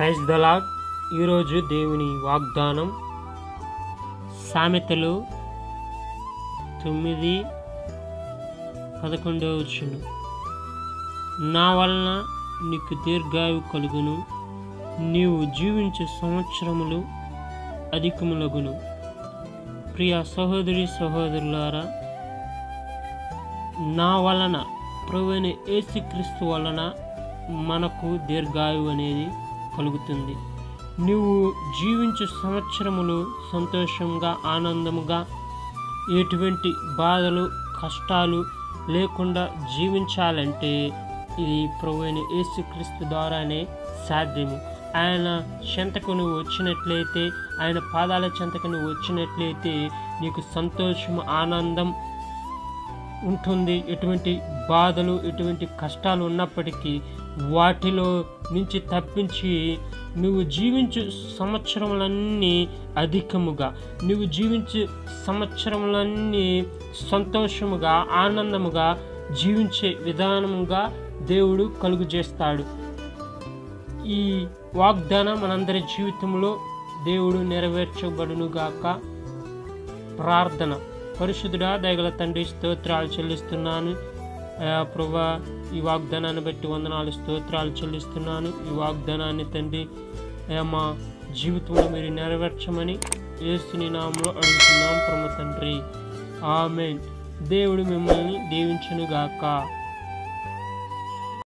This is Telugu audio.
ప్రైజ్ దలాడ్ ఈరోజు దేవుని వాగ్దానం సామెతలు తొమ్మిది పదకొండవ వచ్చును నా వలన నీకు దీర్ఘాయు కలుగును నీవు జీవించే సంవత్సరములు అధికములగును ప్రియ సహోదరి సహోదరులారా నా వలన ప్రభువైన యేసుక్రీస్తు వలన మనకు దీర్ఘాయు అనేది కలుగుతుంది నువ్వు జీవించు సంవత్సరములు సంతోషంగా ఆనందముగా ఎటువంటి బాధలు కష్టాలు లేకుండా జీవించాలంటే ఇది ప్రభువైన యేసుక్రీస్తు ద్వారానే సాధ్యము ఆయన చెంతకు నువ్వు వచ్చినట్లయితే ఆయన పాదాల చెంతకు నువ్వు వచ్చినట్లయితే నీకు సంతోషం ఆనందం ఉంటుంది ఎటువంటి బాధలు ఎటువంటి కష్టాలు ఉన్నప్పటికీ వాటిలో నుంచి తప్పించి నువ్వు జీవించు సంవత్సరములన్నీ అధికముగా నువ్వు జీవించే సంవత్సరములన్నీ సంతోషముగా ఆనందముగా జీవించే విధానముగా దేవుడు కలుగు చేస్తాడు ఈ వాగ్దానం మనందరి జీవితంలో దేవుడు నెరవేర్చబడునుగాక ప్రార్థన పరిశుద్ధుడా దయగల తండ్రి స్తోత్రాలు చెల్లిస్తున్నాను అయా ప్రభా ఈ వాగ్దానాన్ని బట్టి వందనాలు స్తోత్రాలు చెల్లిస్తున్నాను ఈ వాగ్దానాన్ని తండ్రి అయా మా జీవితంలో మీరు నెరవేర్చమని ఏసుని నామంలో అడుగుతున్నాం ప్రమ తండ్రి ఆమెన్ దేవుడు మిమ్మల్ని దీవించునుగాక